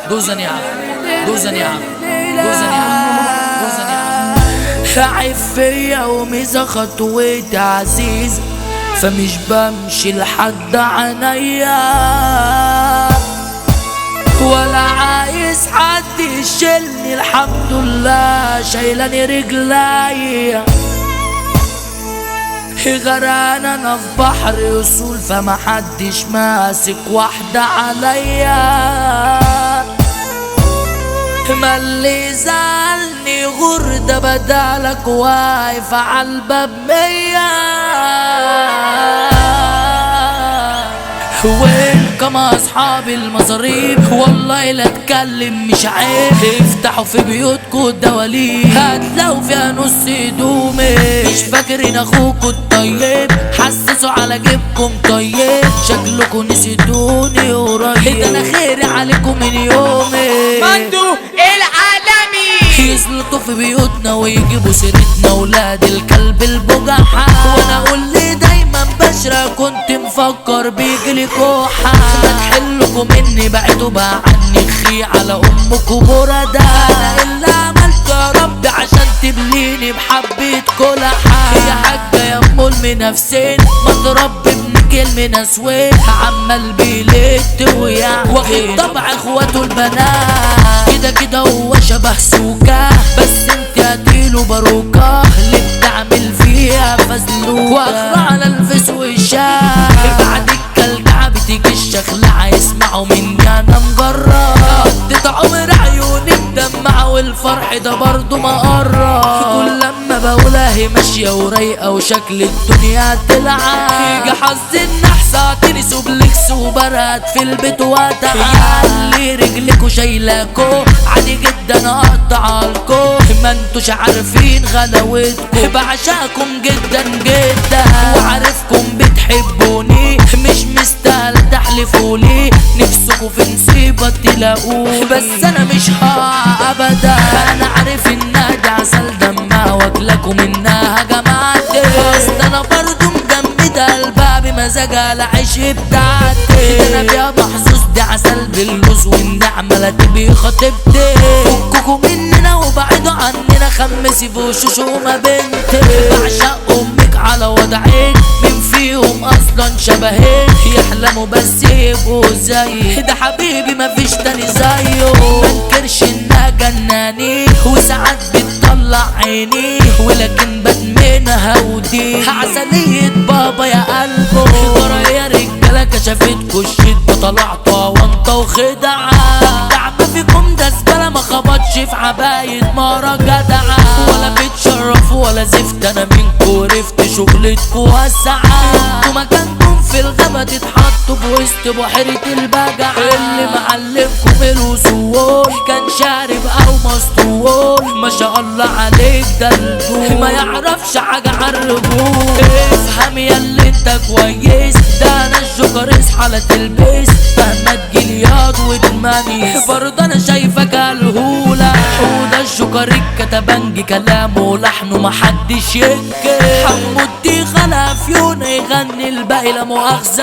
دوزن يا عم دوزن يا عم دوزن يا عم دوزن يا عم تعب فيا وميزة خطوتي عزيز فمش بمشي لحد عينيا ولا عايز حد يشيلني الحمد لله شايلاني رجليا غرقان انا في بحر اصول فما حدش ماسك واحدة عليا ما اللي زعلني غردة بدالك واقف عالباب ميا ويلكم اصحاب المصاريف والله لا اتكلم مش عيب افتحوا في بيوتكم الدواليب هتلاقوا فيها نص هدومي مش فاكرين اخوكم الطيب حسسوا على جيبكم طيب شكلكم نسيتوني قريب ده انا خيري عليكم من يومي مندو العالمي يسلطوا في بيوتنا ويجيبوا سيرتنا ولاد الكلب البجحة وانا اقول لي دايما بشرة كنت مفكر بيجيلي كوحة ما تحلكم اني بعدوا بقى عني خي على امكم بردا انا اللي عملته يا رب عشان تبليني بحبة كلحة يا حاجة يا ام المنافسين ما تربي ابن كلمة نسوين عمال بيلت ويعني واخد طبع اخواته البنات كده كده هو شبه سوكا بس انت هتيله باروكة اللي بتعمل فيها فزلوكة واخرى على الفيس والشاه بعد الكلكعة بتيجي الشخلعة يسمعوا مني انا مجرد قضيت عمر عيوني مدمعة والفرح ده برضه مقرب كل لما بقولها هي ماشية ورايقة وشكل الدنيا تلعب يجي حظ النحس اعطيني سوبلكس وبرد في البيت وتعالي رجلكوا شايلاكو عادي جدا اقطعالكو ما انتوش عارفين غلاوتكم بعشقكم جدا جدا وعارفكم بتحبوني مش مستاهل تحلفولي نفسكوا في نصيبة تلاقوني بس انا مش هقع ابدا انا عارف انها دي عسل دمها واكلكوا منها جماعتي اصل انا برضو مجمدة قلبها بمزاجها العيش بتاعتي ده انا بيها محظوظ دي عسل بالجوز والنعمة لا تبقي خطيبتي فككوا مننا وبعدوا عننا خمسي في وشوش وما بنتي بعشق امك على وضعين مين فيهم اصلا شبهين يحلموا بس يبقوا زيي ده حبيبي مفيش تاني زيه منكرش انها جناني وساعات بتطلع عيني ولكن بدمنها ودي عسلية بابا يا قلبه ترى يا رجالة كشفتكوا الشدة طلعتوا وانطة وخدعة دعمة فيكم ده زبالة ما خبطش في عباية مرة جدعة ولا بتشرفوا ولا زفت انا منكوا عرفت شغلتكوا واسعة انتوا مكانكم في الغابة تتحطوا في وسط بحيرة البجعة اللي معلمكم الوصول كان شارب او مسطول ما شاء الله عليك ده الدول ما يعرفش حاجة عن الرجول افهم يا اللي انت كويس ده انا الجوكر اصحى لا تلبس مهما تجيلي ياض وتمانيس برضه انا شايفك الهولة وده الجوكر الكتبنج كلامه ولحنه محدش ينكر حمو الديخة الافيون يغني الباقي لا مؤاخذة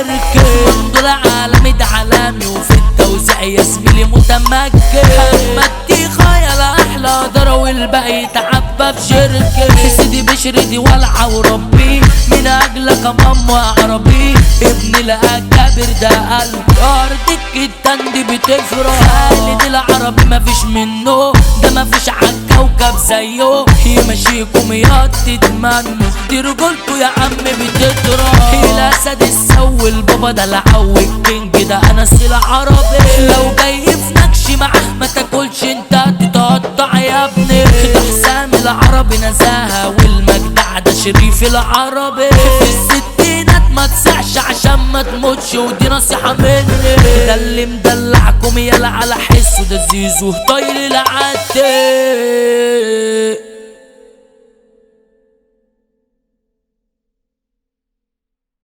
بيركب دول عالمي ده عالمي وفي التوزيع يا زميلي متمكن اما الديخة يا احلى دار والباقي يتعبى في شركة سيدي بشردي والعة وربي من اجلك يا ماما عربي ابن الاكابر ده قلب ارضك التندي بتفرح خالد العربي مفيش منه ده مفيش عالكوكب زيه يمشيكم يا تتمنوا دي رجولته يا عم بتطرح الاسد السو البابا ده العو الكينج ده انس العربي لو جاي في نكش معاه ما تاكلش انت تتقطع يا ابني ده حسام العربي نزاهه والمجدع ده شريف العربي في الستينات ما تسعش عشان ما تموتش ودي نصيحة مني ده اللي مدلعكم يلا على حسه ده زيزو طايل العتاب